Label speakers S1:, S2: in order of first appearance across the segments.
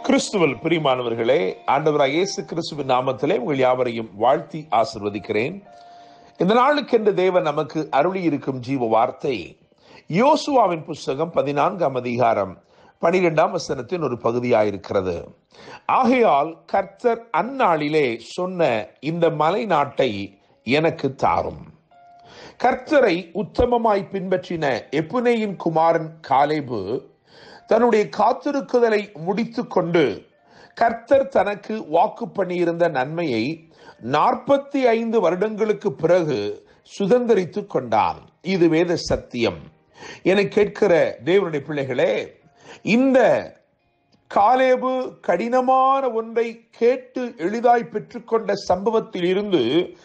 S1: கிறிஸ்துவல் பிரியமானவர்களே ஆண்டவராக இயேசு கிறிஸ்துவின் நாமத்திலே உங்கள் யாவரையும் வாழ்த்தி ஆசிர்வதிக்கிறேன் இந்த நாளுக்கென்று தேவன் நமக்கு அருளி இருக்கும் ஜீவ வார்த்தை யோசுவாவின் புஸ்தகம் பதினான்காம் அதிகாரம் பனிரெண்டாம் வசனத்தின் ஒரு பகுதியாயிருக்கிறது ஆகையால் கர்த்தர் அந்நாளிலே சொன்ன இந்த மலை நாட்டை எனக்கு தாரும் கர்த்தரை உத்தமமாய் பின்பற்றின எப்புனேயின் குமாரன் காலேபு தன்னுடைய காத்திருக்குதலை முடித்துக் கொண்டு கர்த்தர் தனக்கு வாக்கு பண்ணியிருந்த நன்மையை நாற்பத்தி ஐந்து வருடங்களுக்கு பிறகு சுதந்திரித்துக் கொண்டான் இது வேத சத்தியம் என கேட்கிற தேவனுடைய பிள்ளைகளே இந்த காலேபு கடினமான ஒன்றை கேட்டு எளிதாய் பெற்றுக்கொண்ட சம்பவத்தில் இருந்து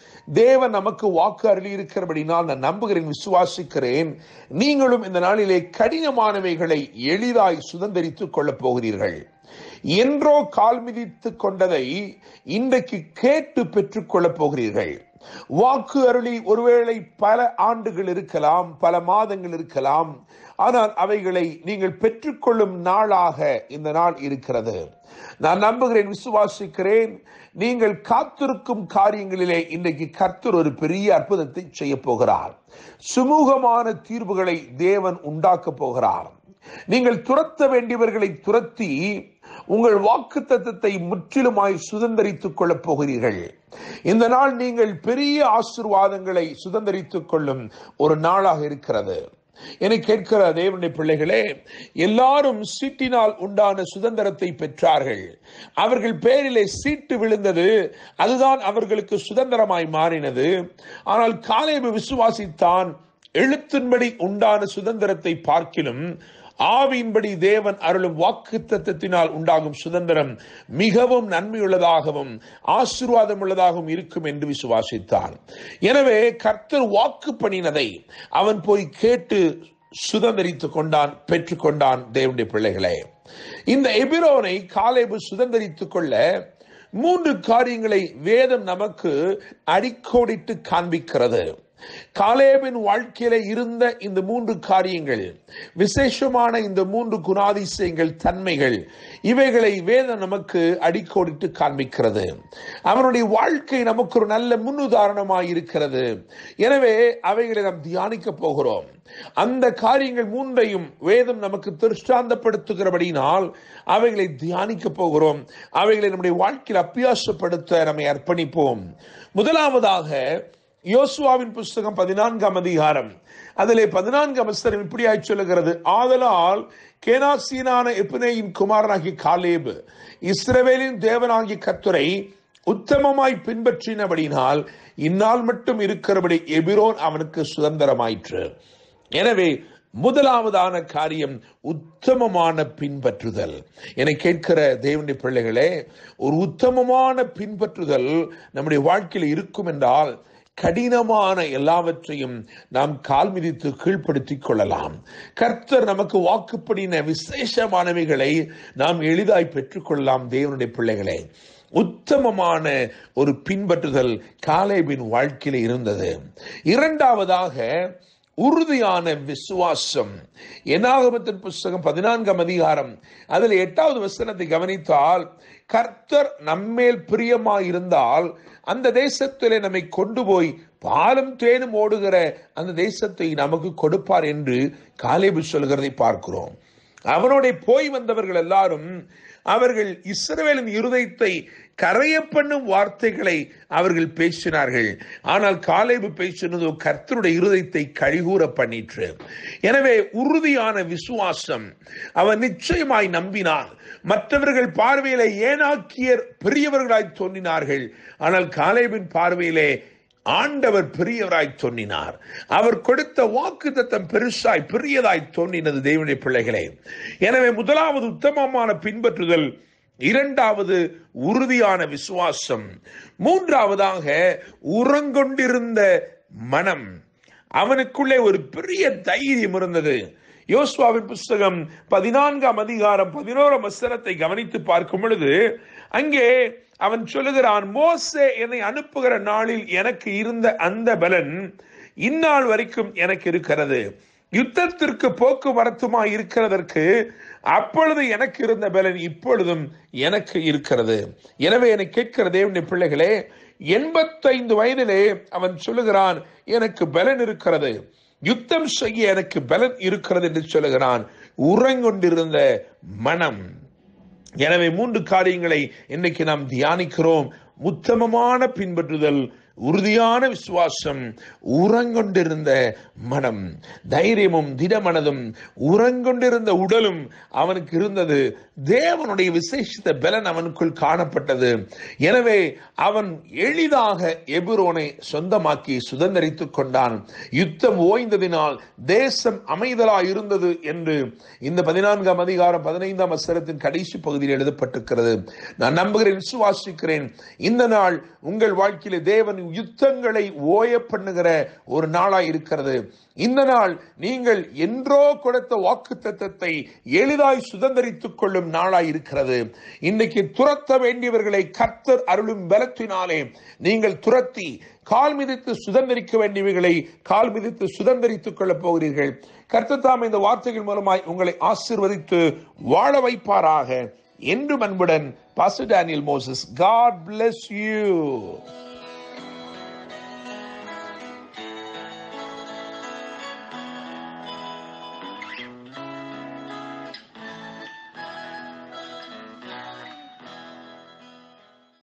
S1: தேவன் நமக்கு வாக்கு அருளி இருக்கிறபடினால் நான் நம்புகிறேன் விசுவாசிக்கிறேன் நீங்களும் இந்த நாளிலே கடினமானவைகளை எளிதாய் சுதந்திரித்துக் கொள்ளப் போகிறீர்கள் என்றோ கால் மிதித்துக் கொண்டதை இன்றைக்கு கேட்டு பெற்றுக்கொள்ளப் போகிறீர்கள் வாக்கு அருளி ஒருவேளை பல ஆண்டுகள் இருக்கலாம் பல மாதங்கள் இருக்கலாம் ஆனால் அவைகளை நீங்கள் பெற்றுக்கொள்ளும் நாளாக இந்த நாள் இருக்கிறது நான் நம்புகிறேன் விசுவாசிக்கிறேன் நீங்கள் காத்திருக்கும் காரியங்களிலே இன்றைக்கு கர்த்தர் ஒரு பெரிய அற்புதத்தை செய்ய போகிறார் சுமூகமான தீர்வுகளை தேவன் உண்டாக்க போகிறார் நீங்கள் துரத்த வேண்டியவர்களை துரத்தி உங்கள் வாக்கு தத்தத்தை முற்றிலுமாய் சுதந்திரித்துக் கொள்ளப் போகிறீர்கள் இந்த நாள் நீங்கள் பெரிய ஆசிர்வாதங்களை சுதந்திரித்துக் கொள்ளும் ஒரு நாளாக இருக்கிறது என கேட்கிற தேவனுடைய பிள்ளைகளே எல்லாரும் சீட்டினால் உண்டான சுதந்திரத்தை பெற்றார்கள் அவர்கள் பேரிலே சீட்டு விழுந்தது அதுதான் அவர்களுக்கு சுதந்திரமாய் மாறினது ஆனால் காலேபு விசுவாசித்தான் எழுத்தின்படி உண்டான சுதந்திரத்தை பார்க்கிலும் ஆவியின்படி தேவன் அருளும் வாக்கு தத்தத்தினால் உண்டாகும் சுதந்திரம் மிகவும் நன்மையுள்ளதாகவும் ஆசீர்வாதம் உள்ளதாகவும் இருக்கும் என்று விசுவாசித்தான் எனவே கர்த்தர் வாக்கு பண்ணினதை அவன் போய் கேட்டு சுதந்திரித்துக் கொண்டான் பெற்றுக்கொண்டான் தேவனுடைய பிள்ளைகளே இந்த எபிரோனை காலேபு சுதந்திரித்துக் கொள்ள மூன்று காரியங்களை வேதம் நமக்கு அடிக்கோடிட்டு காண்பிக்கிறது காலேபின் வாழ்க்கையில இருந்த இந்த மூன்று காரியங்கள் விசேஷமான இந்த மூன்று குணாதிசயங்கள் தன்மைகள் இவைகளை வேதம் நமக்கு அடிக்கோடிட்டு காண்பிக்கிறது அவனுடைய வாழ்க்கை நமக்கு ஒரு நல்ல முன்னுதாரணமாய் இருக்கிறது எனவே அவைகளை நாம் தியானிக்க போகிறோம் அந்த காரியங்கள் மூன்றையும் வேதம் நமக்கு திருஷ்டாந்தப்படுத்துகிறபடினால் அவைகளை தியானிக்க போகிறோம் அவைகளை நம்முடைய வாழ்க்கையில் அப்பியாசப்படுத்த நம்மை அர்ப்பணிப்போம் முதலாவதாக யோசுவாவின் புஸ்தகம் பதினான்காம் அதிகாரம் அதிலே பதினான்காம் அவசரம் இப்படியாய் சொல்லுகிறது ஆதலால் கேனாசீனான எப்புனேயின் குமாரனாகிய காலேபு இஸ்ரவேலின் தேவனாகிய கத்துரை உத்தமமாய் பின்பற்றினபடினால் இந்நாள் மட்டும் இருக்கிறபடி எபிரோன் அவனுக்கு சுதந்திரமாயிற்று எனவே முதலாவதான காரியம் உத்தமமான பின்பற்றுதல் என கேட்கிற தேவனுடைய பிள்ளைகளே ஒரு உத்தமமான பின்பற்றுதல் நம்முடைய வாழ்க்கையில் இருக்கும் என்றால் கடினமான எல்லாவற்றையும் நாம் கால் மிதித்து கீழ்ப்படுத்திக் கொள்ளலாம் கர்த்தர் நமக்கு வாக்குப்படின விசேஷமானவைகளை நாம் எளிதாய் பெற்றுக்கொள்ளலாம் தேவனுடைய பிள்ளைகளே உத்தமமான ஒரு பின்பற்றுதல் காலேபின் வாழ்க்கையில் இருந்தது இரண்டாவதாக உறுதியான விசுவாசம் என்னாகமத்தின் புஸ்தகம் பதினான்காம் அதிகாரம் அதில் எட்டாவது வசனத்தை கவனித்தால் கர்த்தர் நம்மேல் பிரியமாய் இருந்தால் அந்த தேசத்திலே நம்மை கொண்டு போய் பாலம் தேனும் ஓடுகிற அந்த தேசத்தை நமக்கு கொடுப்பார் என்று காலேபு சொல்கிறதை பார்க்கிறோம் அவனோட போய் வந்தவர்கள் எல்லாரும் அவர்கள் இஸ்ரவேலின் இருதயத்தை கரைய பண்ணும் வார்த்தைகளை அவர்கள் பேசினார்கள் ஆனால் காலேபு பேசினதோ கர்த்தருடைய இருதயத்தை கழிகூற பண்ணிற்று எனவே உறுதியான விசுவாசம் அவன் நிச்சயமாய் நம்பினான் மற்றவர்கள் பார்வையில ஏனாக்கியர் பெரியவர்களாய் தோன்றினார்கள் ஆனால் காலேபின் பார்வையிலே ஆண்டவர் பெரியவராய் தோன்றினார் அவர் கொடுத்த வாக்கு தத்தம் பெருசாய் பெரியதாய் தோன்றினது தேவனுடைய பிள்ளைகளே எனவே முதலாவது உத்தமமான பின்பற்றுதல் இரண்டாவது உறுதியான விசுவாசம் மூன்றாவதாக உறங்கொண்டிருந்த மனம் அவனுக்குள்ளே ஒரு பெரிய தைரியம் இருந்தது யோசுவாவின் புஸ்தகம் பதினான்காம் அதிகாரம் பதினோராம் வசனத்தை கவனித்து பார்க்கும் பொழுது அங்கே அவன் சொல்லுகிறான் மோசே என்னை அனுப்புகிற நாளில் எனக்கு இருந்த அந்த பலன் இந்நாள் வரைக்கும் எனக்கு இருக்கிறது யுத்தத்திற்கு போக்குவரத்துமா இருக்கிறதற்கு அப்பொழுது எனக்கு இருந்த பலன் இப்பொழுதும் எனக்கு இருக்கிறது எனவே என்னை கேட்கிற தேவனுடைய பிள்ளைகளே எண்பத்தைந்து வயதிலே அவன் சொல்லுகிறான் எனக்கு பலன் இருக்கிறது யுத்தம் செய்ய எனக்கு பலன் இருக்கிறது என்று சொல்லுகிறான் உறங்கொண்டிருந்த மனம் எனவே மூன்று காரியங்களை இன்னைக்கு நாம் தியானிக்கிறோம் உத்தமமான பின்பற்றுதல் உறுதியான விசுவாசம் உறங்கொண்டிருந்த மனம் தைரியமும் திடமனதும் உறங்கொண்டிருந்த உடலும் அவனுக்கு இருந்தது தேவனுடைய விசேஷித்த பலன் அவனுக்குள் காணப்பட்டது எனவே அவன் எளிதாக எபிரோனை சொந்தமாக்கி சுதந்திரித்துக் கொண்டான் யுத்தம் ஓய்ந்ததினால் தேசம் அமைதலாய் இருந்தது என்று இந்த பதினான்காம் அதிகாரம் பதினைந்தாம் வசனத்தின் கடைசி பகுதியில் எழுதப்பட்டிருக்கிறது நான் நம்புகிறேன் விசுவாசிக்கிறேன் இந்த நாள் உங்கள் வாழ்க்கையில தேவன் யுத்தங்களை ஓய பண்ணுகிற ஒரு நாளாய் இருக்கிறது இந்த நாள் நீங்கள் என்றோ கொடுத்த வாக்கு தத்தத்தை எளிதாய் சுதந்திரித்துக் கொள்ளும் நாளாய் இருக்கிறது இன்னைக்கு துரத்த வேண்டியவர்களை கர்த்தர் அருளும் பலத்தினாலே நீங்கள் துரத்தி கால் மிதித்து சுதந்திரிக்க வேண்டியவைகளை கால் மிதித்து சுதந்திரித்துக் கொள்ளப் போகிறீர்கள் கர்த்தர் தாம் இந்த வார்த்தைகள் மூலமாய் உங்களை ஆசிர்வதித்து வாழ வைப்பாராக என்று அன்புடன் pastor Daniel Moses god bless you